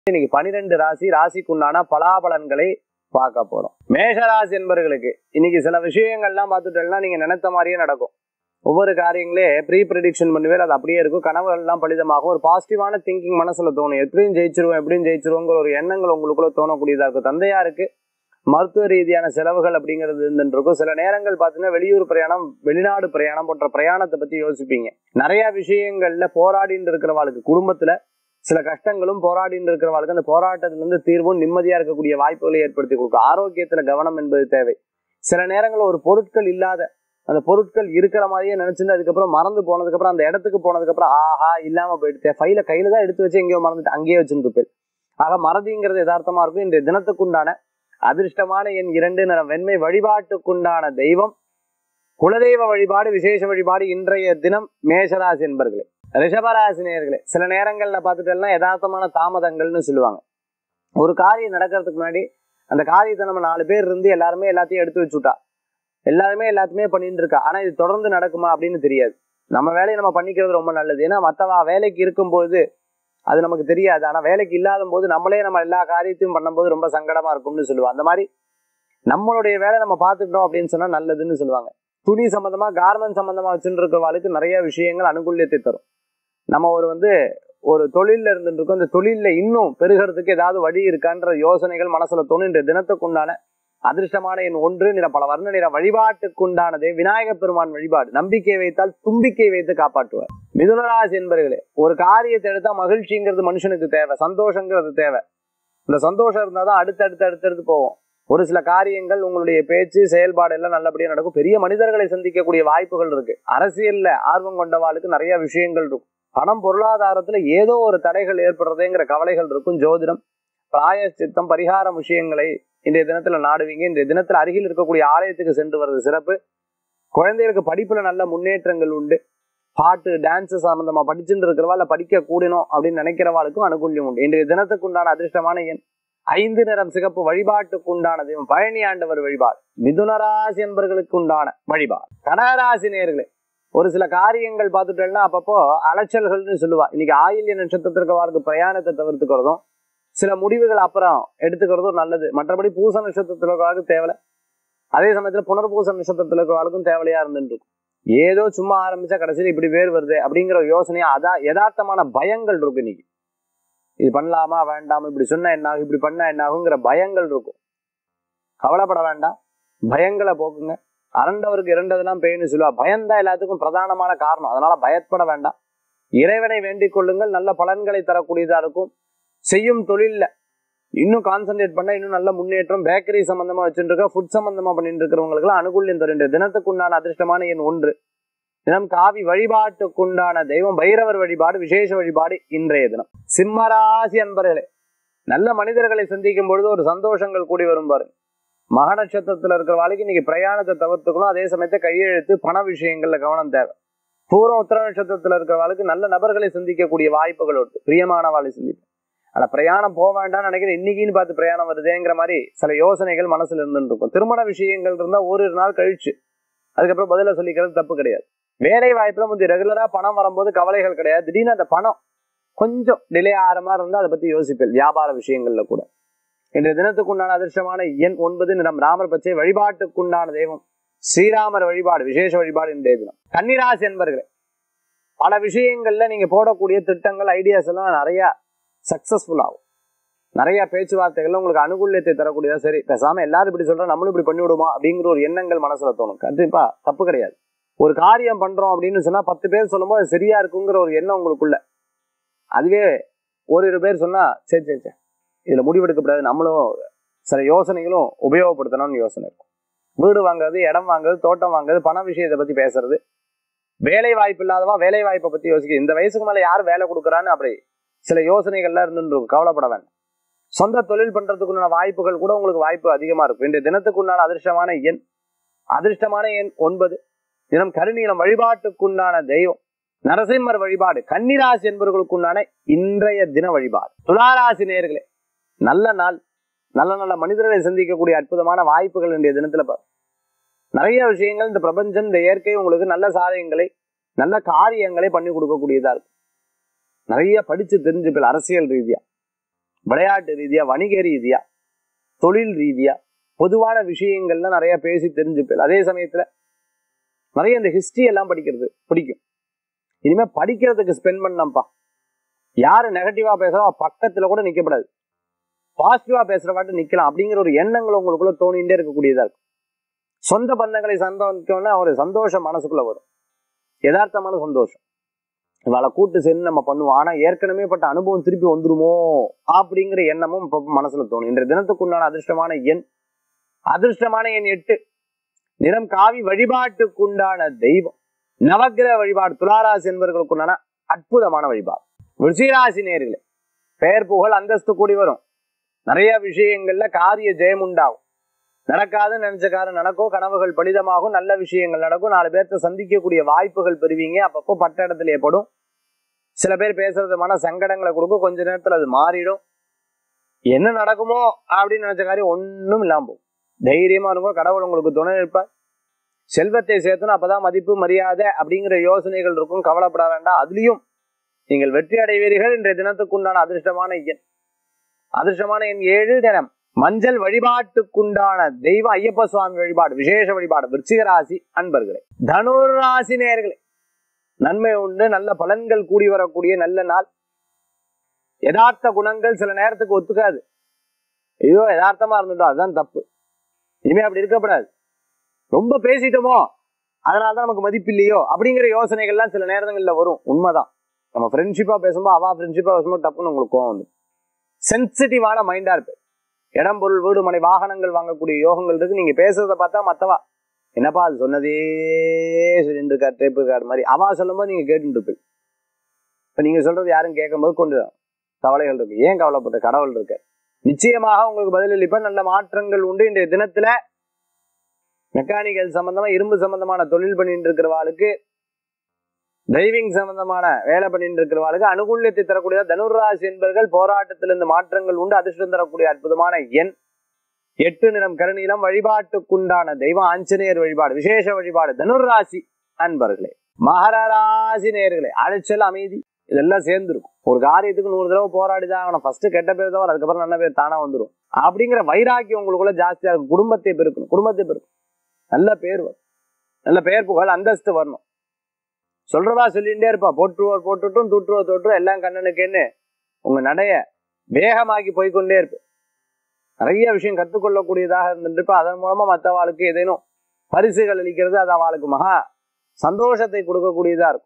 இன்னைக்கு பனிரெண்டு ராசி ராசிக்குண்டான பலாபலன்களை பார்க்க போறோம் மேஷராசி என்பவர்களுக்கு இன்னைக்கு சில விஷயங்கள்லாம் பார்த்துட்டோம்னா நீங்க நினைத்த மாதிரியே நடக்கும் ஒவ்வொரு காரியங்களே ப்ரீ ப்ரிடிக்ஷன் பண்ணுவேன் அது அப்படியே இருக்கும் கனவுகள்லாம் பலிதமாகும் ஒரு பாசிட்டிவான திங்கிங் மனசுல தோணும் எப்படியும் ஜெயிச்சிருவோம் எப்படியும் ஜெயிச்சிருவோங்கிற ஒரு எண்ணங்கள் உங்களுக்குள்ள தோணக்கூடியதா இருக்கும் தந்தையாருக்கு மருத்துவ ரீதியான செலவுகள் அப்படிங்கிறது இருந்துட்டு இருக்கும் சில நேரங்கள் பார்த்தீங்கன்னா வெளியூர் பிரயாணம் வெளிநாடு பிரயாணம் போன்ற பிரயாணத்தை பத்தி யோசிப்பீங்க நிறைய விஷயங்கள்ல போராடிட்டு இருக்கிறவாளுக்கு குடும்பத்துல சில கஷ்டங்களும் போராடிட்டு இருக்கிறவாளுக்கு அந்த போராட்டத்திலிருந்து தீர்வும் நிம்மதியா இருக்கக்கூடிய வாய்ப்புகளை ஏற்படுத்தி கொடுக்கும் ஆரோக்கியத்துல கவனம் என்பது தேவை சில நேரங்களில் ஒரு பொருட்கள் இல்லாத அந்த பொருட்கள் இருக்கிற மாதிரியே நினைச்சிருந்து அதுக்கப்புறம் மறந்து போனதுக்கு அப்புறம் அந்த இடத்துக்கு போனதுக்கு அப்புறம் ஆஹா இல்லாம போயிட்டு ஃபைல கையில தான் எடுத்து வச்சு எங்கேயோ மறந்துட்டு அங்கேயே வச்சுருப்பேன் ஆக மறதிங்கிறது யதார்த்தமா இருக்கும் இன்றைய தினத்துக்குண்டான அதிர்ஷ்டமான என் இரண்டு நிறம் வெண்மை வழிபாட்டுக்குண்டான தெய்வம் குலதெய்வ வழிபாடு விசேஷ வழிபாடு இன்றைய தினம் மேஷராசி என்பர்களே ரிஷபராசி நேயர்களே சில நேரங்கள்ல பார்த்துட்டோம்னா யதார்த்தமான தாமதங்கள்னு சொல்லுவாங்க ஒரு காரியம் நடக்கிறதுக்கு முன்னாடி அந்த காரியத்தை நம்ம நாலு பேர் இருந்து எல்லாருமே எல்லாத்தையும் எடுத்து வச்சுட்டா எல்லாருமே எல்லாத்தையுமே பண்ணிட்டு இருக்கா ஆனா இது தொடர்ந்து நடக்குமா அப்படின்னு தெரியாது நம்ம வேலையை நம்ம பண்ணிக்கிறது ரொம்ப நல்லது ஏன்னா மத்தவா வேலைக்கு இருக்கும்போது அது நமக்கு தெரியாது ஆனா வேலைக்கு இல்லாத போது நம்மளே நம்ம எல்லா காரியத்தையும் பண்ணும்போது ரொம்ப சங்கடமா இருக்கும்னு சொல்லுவாங்க அந்த மாதிரி நம்மளுடைய வேலை நம்ம பார்த்துக்கிட்டோம் அப்படின்னு சொன்னா நல்லதுன்னு சொல்லுவாங்க துணி சம்பந்தமா கார்மெண்ட் சம்பந்தமா வச்சுட்டு இருக்கிறவாளுக்கு நிறைய விஷயங்கள் அனுகூல்யத்தை தரும் நம்ம ஒரு வந்து ஒரு தொழில்ல இருந்துட்டு இருக்கோம் இந்த தொழில்ல இன்னும் பெருகிறதுக்கு ஏதாவது வழி இருக்கான்ற யோசனைகள் மனசுல தோணும் இன்றைய தினத்துக்குண்டான அதிர்ஷ்டமான எண் ஒன்று நிற பல வர்ண நிற வழிபாட்டுக்குண்டானதே விநாயகப் பெருமான் வழிபாடு நம்பிக்கை வைத்தால் தும்பிக்கை வைத்து காப்பாற்றுவார் மிதுனராசி என்பர்களே ஒரு காரியத்தை எடுத்தா மகிழ்ச்சிங்கிறது மனுஷனுக்கு தேவை சந்தோஷங்கிறது தேவை இந்த சந்தோஷம் இருந்தாதான் அடுத்தடுத்து அடுத்தடுத்து போவோம் ஒரு சில காரியங்கள் உங்களுடைய பேச்சு செயல்பாடு எல்லாம் நல்லபடியா நடக்கும் பெரிய மனிதர்களை சந்திக்கக்கூடிய வாய்ப்புகள் இருக்கு அரசியல்ல ஆர்வம் கொண்டவாளுக்கு நிறைய விஷயங்கள் இருக்கும் பணம் பொருளாதாரத்துல ஏதோ ஒரு தடைகள் ஏற்படுறதுங்கிற கவலைகள் இருக்கும் ஜோதிடம் பிராயச்சித்தம் பரிகார விஷயங்களை இன்றைய தினத்துல நாடுவீங்க இன்றைய தினத்துல அருகில் இருக்கக்கூடிய ஆலயத்துக்கு சென்று வர்றது சிறப்பு குழந்தைகளுக்கு படிப்புல நல்ல முன்னேற்றங்கள் உண்டு பாட்டு டான்ஸ் சம்பந்தமா படிச்சுட்டு இருக்கிறவா இல்ல படிக்க கூடணும் அப்படின்னு நினைக்கிறவாளுக்கும் அனுகூல்யம் உண்டு இன்றைய தினத்துக்கு உண்டான அதிர்ஷ்டமான எண் ஐந்து நிறம் சிகப்பு வழிபாட்டுக்கு உண்டான தெய்வம் பழனி ஆண்டவர் வழிபாடு மிதுனராசி என்பவர்களுக்கு உண்டான வழிபாடு கடகராசி நேர்களே ஒரு சில காரியங்கள் பார்த்துட்டோம்னா அப்பப்போ அலைச்சல்கள்னு சொல்லுவா இன்னைக்கு ஆயில்ய நட்சத்திரத்திற்கு வாருக்கு பிரயாணத்தை தவிர்த்துக்கிறதும் சில முடிவுகள் அப்புறம் எடுத்துக்கிறதும் நல்லது மற்றபடி பூச நட்சத்திரத்தில் இருக்கிறவர்களுக்கு தேவை அதே சமயத்துல புனர்பூச நட்சத்திரத்தில் இருக்கிறவர்களுக்கும் தேவையா இருந்துட்டு இருக்கும் ஏதோ சும்மா ஆரம்பிச்சா கடைசியில் இப்படி பேர் வருது அப்படிங்கிற ஒரு யோசனையா அதான் யதார்த்தமான பயங்கள் இருக்கு இன்னைக்கு இது பண்ணலாமா வேண்டாமா இப்படி சொன்னா என்ன ஆகும் இப்படி பண்ணா என்ன ஆகுங்கிற பயங்கள் இருக்கும் கவலைப்பட வேண்டாம் பயங்களை போக்குங்க அரண்டவருக்கு இரண்டதெல்லாம் பேய்னு சொல்லுவா பயம்தான் எல்லாத்துக்கும் பிரதானமான காரணம் அதனால பயப்பட வேண்டாம் இறைவனை வேண்டிக் கொள்ளுங்கள் நல்ல பலன்களை தரக்கூடியதா இருக்கும் செய்யும் தொழில்ல இன்னும் கான்சென்ட்ரேட் பண்ணா இன்னும் நல்ல முன்னேற்றம் பேக்கரி சம்பந்தமா வச்சுட்டு இருக்க ஃபுட் சம்பந்தமா பண்ணிட்டு இருக்கிறவங்களுக்கு அனுகூல்யம் தருகின்ற தினத்துக்குண்டான அதிர்ஷ்டமான எண் ஒன்று தினம் காவி வழிபாட்டுக்குண்டான தெய்வம் பைரவர் வழிபாடு விசேஷ வழிபாடு இன்றைய தினம் சிம்மராசி அன்பர்களே நல்ல மனிதர்களை சந்திக்கும் பொழுது ஒரு சந்தோஷங்கள் கூடி வரும் பாருங்க மக நட்சத்திரத்துல இருக்கிற வாழ்க்கை இன்னைக்கு பிரயாணத்தை தவிர்த்துக்கணும் அதே சமயத்தை கையெழுத்து பண விஷயங்கள்ல கவனம் தேவை பூர்வம் உத்தர நட்சத்திரத்துல இருக்கிற வாழ்க்கை நல்ல நபர்களை சந்திக்கக்கூடிய வாய்ப்புகள் உண்டு பிரியமானவாளை சந்திப்பு ஆனா பிரயாணம் போக வேண்டாம்னு நினைக்கிறேன் இன்னைக்குன்னு பார்த்து பிரயாணம் வருதேங்கிற மாதிரி சில யோசனைகள் மனசுல இருந்துட்டு இருக்கும் திருமண விஷயங்கள் இருந்தா ஒரு நாள் கழிச்சு அதுக்கப்புறம் பதில சொல்லிக்கிறது தப்பு கிடையாது வேலை வாய்ப்புல முந்தைய ரெகுலரா பணம் வரும்போது கவலைகள் கிடையாது திடீர்னு அந்த பணம் கொஞ்சம் டிலே ஆகிற மாதிரி இருந்தா அதை பத்தி யோசிப்பேன் வியாபார விஷயங்கள்ல கூட இன்றைய தினத்துக்குண்டான அதிர்ஷ்டமான எண் ஒன்பது நிறம் ராமர் பச்சை வழிபாட்டுக்குண்டான தெய்வம் ஸ்ரீராமர் வழிபாடு விசேஷ வழிபாடு இன்றைய தினம் கன்னிராசி என்பர்களே பல விஷயங்கள்ல நீங்க போடக்கூடிய திட்டங்கள் ஐடியாஸ் எல்லாம் நிறைய சக்சஸ்ஃபுல் ஆகும் நிறைய பேச்சுவார்த்தைகள்ல உங்களுக்கு அனுகூல்யத்தை தரக்கூடியதா சரி பேசாம எல்லாரும் இப்படி சொல்றோம் நம்மளும் இப்படி பண்ணி விடுமா அப்படிங்கிற ஒரு எண்ணங்கள் மனசுல தோணும் கண்டிப்பா தப்பு கிடையாது ஒரு காரியம் பண்றோம் அப்படின்னு சொன்னா பத்து பேர் சொல்லும்போது அது சரியா இருக்குங்கிற ஒரு எண்ணம் உங்களுக்குள்ள அதுவே ஒரு பேர் சொன்னா சரி சரி சரி இதுல முடிவெடுக்கப்படாது நம்மளும் சில யோசனைகளும் உபயோகப்படுத்தணும்னு யோசனை இருக்கும் வீடு வாங்குறது இடம் வாங்குறது தோட்டம் வாங்குறது பண விஷயத்தை பத்தி பேசுறது வேலை வாய்ப்பு இல்லாதவா வேலை வாய்ப்பை பத்தி யோசிக்க இந்த வயசுக்கு மேல யார் வேலை கொடுக்குறான்னு அப்படி சில யோசனைகள்லாம் இருந்துட்டு இருக்கும் கவலைப்பட வேண்டாம் சொந்த தொழில் பண்றதுக்குண்டான வாய்ப்புகள் கூட உங்களுக்கு வாய்ப்பு அதிகமா இருக்கும் இன்றைய தினத்துக்குண்டான அதிர்ஷ்டமான எண் அதிர்ஷ்டமான எண் ஒன்பது தினம் கருநீலம் வழிபாட்டுக்குண்டான தெய்வம் நரசிம்மர் வழிபாடு கன்னிராசி என்பவர்களுக்குண்டான இன்றைய தின வழிபாடு துளாராசி நேர்களே நல்ல நாள் நல்ல நல்ல மனிதர்களை சந்திக்கக்கூடிய அற்புதமான வாய்ப்புகள் இன்றைய தினத்துல பாரு. நிறைய விஷயங்கள் இந்த பிரபஞ்சம் இந்த இயற்கை உங்களுக்கு நல்ல சாதகங்களை நல்ல காரியங்களை பண்ணி கொடுக்கக்கூடியதா இருக்கும் நிறைய படிச்சு தெரிஞ்சுப்பில் அரசியல் ரீதியா விளையாட்டு ரீதியா வணிக ரீதியா தொழில் ரீதியா பொதுவான விஷயங்கள்ல நிறைய பேசி தெரிஞ்சுப்பேன் அதே சமயத்துல நிறைய இந்த ஹிஸ்டரி எல்லாம் படிக்கிறது பிடிக்கும் இனிமே படிக்கிறதுக்கு ஸ்பெண்ட் பண்ணப்பா யாரு நெகட்டிவா பேசுறா பக்கத்துல கூட நிக்கப்படாது பாசிட்டிவா பேசுறவாட்டு நிக்கலாம் அப்படிங்கிற ஒரு எண்ணங்கள் உங்களுக்குள்ள தோணிகிட்டே இருக்கக்கூடியதா இருக்கும் சொந்த பந்தங்களை சந்தோஷம்னா ஒரு சந்தோஷம் மனசுக்குள்ள வரும் யதார்த்தமான சந்தோஷம் இவளை கூட்டு சேர்ந்து நம்ம பண்ணுவோம் ஆனா ஏற்கனவே பட்ட அனுபவம் திருப்பி வந்துருமோ அப்படிங்கிற எண்ணமும் இப்ப மனசுல தோணும் இன்றைய தினத்துக்குண்டான அதிர்ஷ்டமான எண் அதிர்ஷ்டமான எண் எட்டு நிறம் காவி வழிபாட்டுக்குண்டான தெய்வம் நவக்கிரக வழிபாடு துளாராசி என்பவர்களுக்குண்டான அற்புதமான வழிபாடு ருச்சிராசி நேர்களே பெயர் புகழ் அந்தஸ்து கூடி வரும் நிறைய விஷயங்கள்ல காரிய ஜெயம் உண்டாகும் நடக்காதுன்னு நினைச்ச காரம் நடக்கும் கனவுகள் பலிதமாகும் நல்ல விஷயங்கள் நடக்கும் நாலு பேர்த்த சந்திக்கக்கூடிய வாய்ப்புகள் பெறுவீங்க அப்பப்போ பட்ட இடத்துல ஏற்படும் சில பேர் பேசுறது மன சங்கடங்களை கொடுக்கும் கொஞ்ச நேரத்துல அது மாறிடும் என்ன நடக்குமோ அப்படின்னு நினைச்ச காரியம் ஒண்ணும் இல்லாம போகும் தைரியமா இருக்கும் கடவுள் உங்களுக்கு துணை இருப்பார் செல்வத்தை சேர்த்தணும் அப்பதான் மதிப்பு மரியாதை அப்படிங்கிற யோசனைகள் இருக்கும் கவலைப்பட வேண்டாம் அதுலயும் நீங்கள் வெற்றி அடைவீர்கள் இன்றைய தினத்துக்குண்டான அதிர்ஷ்டமான எண் அதிர்ஷ்டமான எண் ஏழு தினம் மஞ்சள் வழிபாட்டுக்குண்டான தெய்வ ஐயப்ப சுவாமி வழிபாடு விசேஷ வழிபாடு விருச்சிக ராசி அன்பர்களே தனுர் ராசி நேர்களே நன்மை உண்டு நல்ல பலன்கள் கூடி வரக்கூடிய நல்ல நாள் யதார்த்த குணங்கள் சில நேரத்துக்கு ஒத்துக்காது ஐயோ யதார்த்தமா இருந்துட்டோம் அதுதான் தப்பு இனிமே அப்படி இருக்கக்கூடாது ரொம்ப பேசிட்டோமோ அதனாலதான் நமக்கு மதிப்பு இல்லையோ அப்படிங்கிற யோசனைகள்லாம் சில நேரங்கள்ல வரும் உண்மைதான் நம்ம ஃப்ரெண்ட்ஷிப்பா பேசும்போது அவா ஃப்ரெண்ட்ஷிப்பா பேசும்போது டப்புன்னு உங்களுக்கு கோவம் வந்து சென்சிட்டிவான மைண்டா இருப்பேன் இடம் பொருள் வீடு மனை வாகனங்கள் வாங்கக்கூடிய யோகங்கள் இருக்கு நீங்க பேசுறத பார்த்தா மத்தவா என்னப்பா அது சொன்னதே சொல்லிட்டு இருக்காரு டேப் இருக்காரு மாதிரி அவா சொல்லும்போது நீங்க கேட்டுட்டு இருப்பீங்க இப்ப நீங்க சொல்றது யாரும் கேட்கும்போது கொஞ்சம் கவலைகள் இருக்கு ஏன் கவலைப்பட்ட கடவுள் இருக்கு நிச்சயமாக உங்களுக்கு பதிலளிப்ப நல்ல மாற்றங்கள் உண்டு இன்றைய தினத்துல மெக்கானிக்கல் சம்பந்தமா இரும்பு சம்பந்தமான தொழில் பண்ணிட்டு இருக்கிறவாளுக்கு டிரைவிங் சம்பந்தமான வேலை பண்ணிட்டு இருக்கிறவாளுக்கு அனுகூல்யத்தை தரக்கூடிய தனுராசி என்பர்கள் போராட்டத்திலிருந்து மாற்றங்கள் உண்டு அதிர்ஷ்டம் தரக்கூடிய அற்புதமான எண் எட்டு நிறம் கருநீலம் வழிபாட்டுக்குண்டான தெய்வம் ஆஞ்சநேயர் வழிபாடு விசேஷ வழிபாடு தனுராசி அன்பர்களே மகர ராசி நேர்களே அழைச்சல் அமைதி இதெல்லாம் சேர்ந்துருக்கும் ஒரு காரியத்துக்கு நூறு தடவை போராடிதான் ஆகணும் ஃபர்ஸ்ட் கெட்ட பேர் தான் வரும், அதுக்கப்புறம் நல்ல பேர் தானா வந்துடும் அப்படிங்கிற வைராக்கியம் உங்களுக்குள்ள ஜாஸ்தியா இருக்கும் குடும்பத்தை பெருக்கணும் குடும்பத்தை பெருக்கும் நல்ல பேர் வரும் நல்ல பெயர் புகழ் அந்தஸ்து வரணும் சொல்றதா சொல்லிட்டே இருப்பா போட்டுருவோர் போட்டுட்டும் தூட்டுருவோர் தோட்டுரும் எல்லாம் கண்ணனுக்குன்னு உங்க நடைய வேகமாக்கி போய்க்கொண்டே இருப்பு நிறைய விஷயம் கத்துக்கொள்ளக்கூடியதாக இருந்துட்டு அதன் மூலமா மற்றவாளுக்கு ஏதேனும் பரிசுகள் அளிக்கிறது அது அவளுக்கு மகா சந்தோஷத்தை கொடுக்கக்கூடியதா இருக்கும்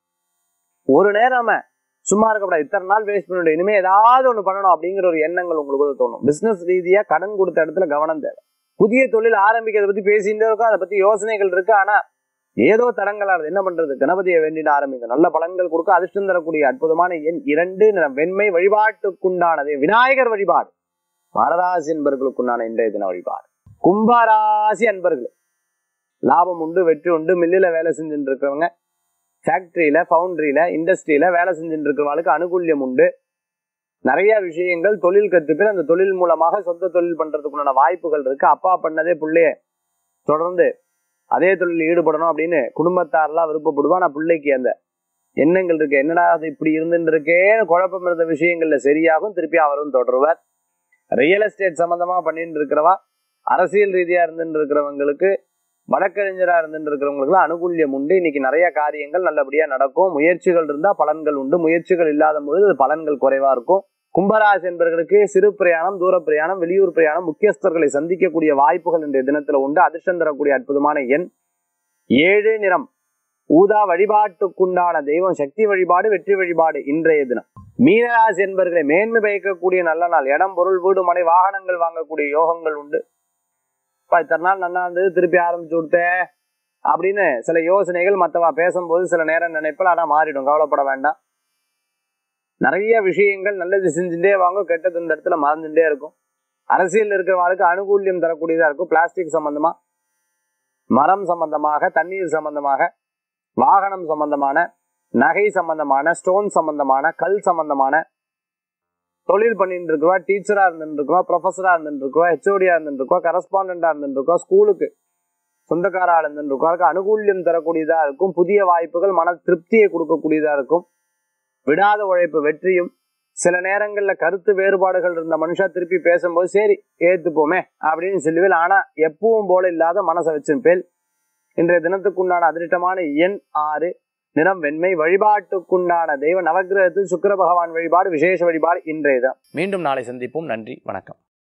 ஒரு நேரம் நம்ம சும்மா இருக்கக்கூடாது இத்தனை நாள் வேஸ்ட் பண்ணிட்டு இனிமே ஏதாவது ஒண்ணு பண்ணணும் அப்படிங்கிற ஒரு எண்ணங்கள் உங்களுக்கு தோணும் பிசினஸ் ரீதியா கடன் கொடுத்த இடத்துல கவனம் தேவை புதிய தொழில் ஆரம்பிக்கிறத பத்தி பேசிட்டே இருக்கும் அதை பத்தி யோசனைகள் இருக்கு ஆனா ஏதோ தடங்களா இருக்கு. என்ன பண்றது கணபதியை வேண்டிட்டு ஆரம்பிங்க நல்ல பலன்கள் கொடுக்க அதிர்ஷ்டம் தரக்கூடிய அற்புதமான எண் இரண்டு நிறம் வெண்மை வழிபாட்டுக்குண்டானது விநாயகர் வழிபாடு வரராசி என்பர்களுக்குண்டான இன்றைய தின வழிபாடு கும்பராசி அன்பர்களே லாபம் உண்டு வெற்றி உண்டு மில்லில் வேலை செஞ்சுட்டு இருக்கிறவங்க ஃபேக்டரியில ஃபவுண்டரியில இண்டஸ்ட்ரியில வேலை செஞ்சுட்டு இருக்கிறவங்களுக்கு அனுகூல்யம் உண்டு நிறைய விஷயங்கள் தொழில் கத்துப்பேன் அந்த தொழில் மூலமாக சொந்த தொழில் பண்றதுக்குண்டான வாய்ப்புகள் இருக்கு அப்பா பண்ணதே பிள்ளைய தொடர்ந்து அதே தொழிலில் ஈடுபடணும் அப்படின்னு குடும்பத்தாரெல்லாம் விருப்பப்படுவா நான் பிள்ளைக்கு அந்த எண்ணங்கள் இருக்கு என்னடா அது இப்படி இருந்துட்டு இருக்கேன்னு குழப்பம் இருந்த விஷயங்கள்ல சரியாகும் திருப்பி அவரும் தொடருவார் ரியல் எஸ்டேட் சம்பந்தமா பண்ணிட்டு இருக்கிறவா அரசியல் ரீதியா இருந்துட்டு இருக்கிறவங்களுக்கு வழக்கறிஞரா இருந்துட்டு இருக்கிறவங்களுக்கு அனுகூல்யம் உண்டு இன்னைக்கு நிறைய காரியங்கள் நல்லபடியா நடக்கும் முயற்சிகள் இருந்தா பலன்கள் உண்டு முயற்சிகள் இல்லாத பொழுது அது பலன்கள் குறைவா இருக்கும் கும்பராசி என்பவர்களுக்கு சிறு பிரயாணம் தூர பிரயாணம் வெளியூர் பிரயாணம் முக்கியஸ்தர்களை சந்திக்கக்கூடிய வாய்ப்புகள் இன்றைய தினத்துல உண்டு அதிர்ஷ்டம் தரக்கூடிய அற்புதமான எண் ஏழு நிறம் ஊதா வழிபாட்டுக்குண்டான தெய்வம் சக்தி வழிபாடு வெற்றி வழிபாடு இன்றைய தினம் மீனராசி என்பர்களை மேன்மை பயக்கக்கூடிய நல்ல நாள் இடம் பொருள் வீடு மனை வாகனங்கள் வாங்கக்கூடிய யோகங்கள் உண்டு அப்பா, இத்தனை நாள் நல்லா இருந்தது திருப்பி ஆரம்பிச்சு விட்டே அப்படின்னு சில யோசனைகள் மற்றவா பேசும்போது சில நேரம் நினைப்பல ஆனா மாறிடும் கவலைப்பட வேண்டாம் நிறைய விஷயங்கள் நல்லது செஞ்சுட்டே வாங்க கெட்டது இந்த இடத்துல மறந்துட்டே இருக்கும் அரசியல் இருக்கிறவங்களுக்கு அனுகூல்யம் தரக்கூடியதா இருக்கும் பிளாஸ்டிக் சம்பந்தமா மரம் சம்பந்தமாக தண்ணீர் சம்பந்தமாக வாகனம் சம்பந்தமான நகை சம்பந்தமான ஸ்டோன் சம்பந்தமான கல் சம்பந்தமான தொழில் பண்ணிட்டு இருக்கவா டீச்சரா இருந்துட்டு இருக்கவா ப்ரொஃபஸரா இருந்துட்டு இருக்கவா ஹெச்ஓடியா இருந்துட்டு இருக்கவா கரஸ்பாண்டா இருந்துட்டு இருக்கவா ஸ்கூலுக்கு சொந்தக்காரா இருந்துட்டு இருக்கவா அனுகூல்யம் தரக்கூடியதா இருக்கும் புதிய வாய்ப்புகள் மன திருப்தியை கொடுக்கக்கூடியதா இருக்கும் விடாத உழைப்பு வெற்றியும் சில நேரங்கள்ல கருத்து வேறுபாடுகள் இருந்த மனுஷா திருப்பி பேசும்போது சரி ஏத்துப்போமே அப்படின்னு சொல்லுவேன் ஆனா எப்பவும் போல இல்லாத மனசை வச்சிருப்பேன் இன்றைய தினத்துக்குண்டான அதிர்ஷ்டமான எண் ஆறு நிறம் வெண்மை வழிபாட்டுக்குண்டான தெய்வ நவக்கிரகத்தில் சுக்கிர பகவான் வழிபாடு விசேஷ வழிபாடு இன்றைய தான் மீண்டும் நாளை சந்திப்போம் நன்றி வணக்கம்